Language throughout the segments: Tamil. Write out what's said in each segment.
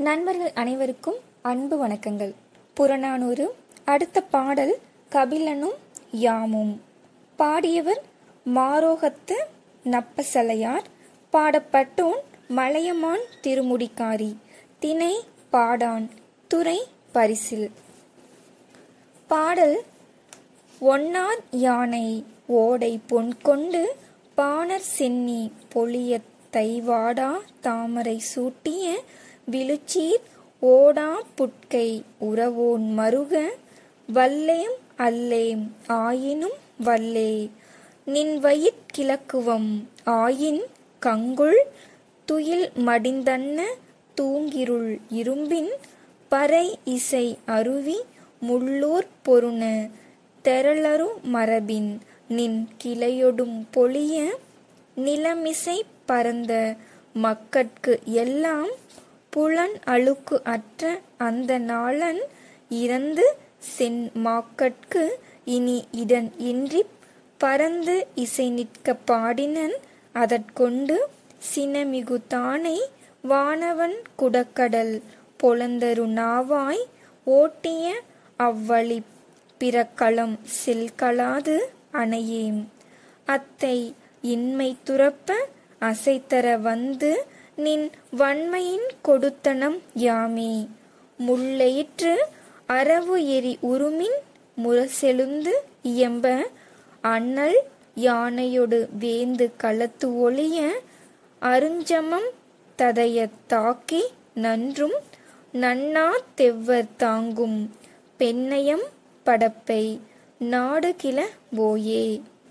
நண்பர்கள் அனைவருக்கும் அன்பு வணக்கங்கள் புறநானூறு அடுத்த பாடல் கபிலனும் யாமும் பாடியவர் மாரோகத்து நப்பசலையார் பாடப்பட்டோன் மலையமான் திருமுடிக்காரி திணை பாடான் துறை பரிசில் பாடல் ஒன்னார் யானை ஓடை பொன் கொண்டு பாணர் சென்னி பொழியத் தைவாடா தாமரை சூட்டிய விழுச்சீர் ஓடா புட்கை உறவோன் மருக வல்லேம் அல்லேம் ஆயினும் வல்லே நின் வயிற் கிழக்குவம் ஆயின் கங்குள் துயில் மடிந்தன்ன தூங்கிருள் இரும்பின் பறை இசை அருவி முள்ளூர் பொருண தெரளரு மரபின் நின் கிளையொடும் பொழிய நிலமிசை பரந்த மக்கட்கு எல்லாம் புலன் அழுக்கு அற்ற அந்த நாளன் இறந்து சென் மாக்கட்கு இனி இடன் இன்றிப் பறந்து இசை நிற்க பாடினன் அதற்கொண்டு சினமிகு தானை வானவன் குடக்கடல் பொலந்தரு நாவாய் ஓட்டிய அவ்வழி பிறக்களம் செல்களாது அணையேம் அத்தை இன்மை துறப்ப அசைத்தர வந்து நின் வன்மையின் கொடுத்தனம் யாமே முள்ளெயிற்று அரவு எரி உருமின் முரசெழுந்து இயம்ப அண்ணல் யானையொடு வேந்து களத்து ஒளிய அருஞ்சமம் ததையத் தாக்கி நன்றும் நன்னா தெவ்வர் தாங்கும் பெண்ணயம் படப்பை நாடுகில போயே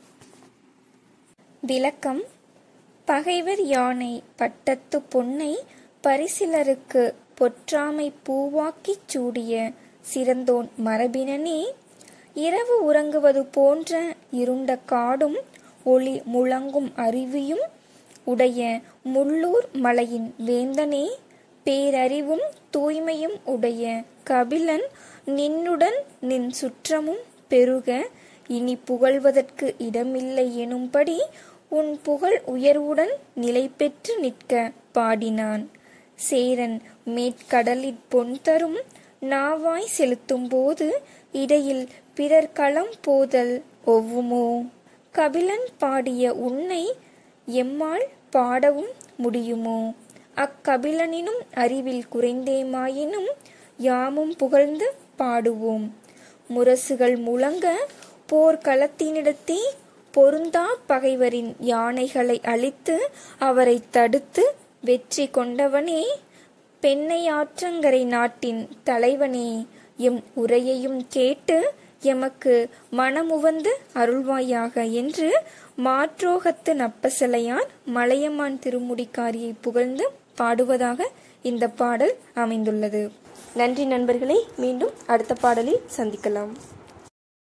விளக்கம் பகைவர் யானை பட்டத்து பொன்னை பரிசிலருக்கு பொற்றாமை பூவாக்கிச் சூடிய சிறந்தோன் மரபினனே இரவு உறங்குவது போன்ற இருண்ட காடும் ஒளி முழங்கும் அருவியும் உடைய முள்ளூர் மலையின் வேந்தனே பேரறிவும் தூய்மையும் உடைய கபிலன் நின்னுடன் நின் சுற்றமும் பெருக இனி புகழ்வதற்கு இடமில்லை எனும்படி உன் புகழ் உயர்வுடன் நிலை பெற்று நிற்க பாடினான் சேரன் மேற்கடலிற் பொன் தரும் நாவாய் செலுத்தும்போது இடையில் பிறர் களம் போதல் ஒவ்வுமோ கபிலன் பாடிய உன்னை எம்மால் பாடவும் முடியுமோ அக்கபிலனினும் அறிவில் குறைந்தேமாயினும் யாமும் புகழ்ந்து பாடுவோம் முரசுகள் முழங்க போர்க்களத்தினிடத்தே பொருந்தா பகைவரின் யானைகளை அழித்து அவரை தடுத்து வெற்றி கொண்டவனே பெண்ணையாற்றங்கரை நாட்டின் தலைவனே எம் உரையையும் கேட்டு எமக்கு மனமுவந்து அருள்வாயாக என்று மாற்றோகத்து நப்பசலையார் மலையமான் திருமுடிக்காரியை புகழ்ந்து பாடுவதாக இந்த பாடல் அமைந்துள்ளது நன்றி நண்பர்களே மீண்டும் அடுத்த பாடலில் சந்திக்கலாம்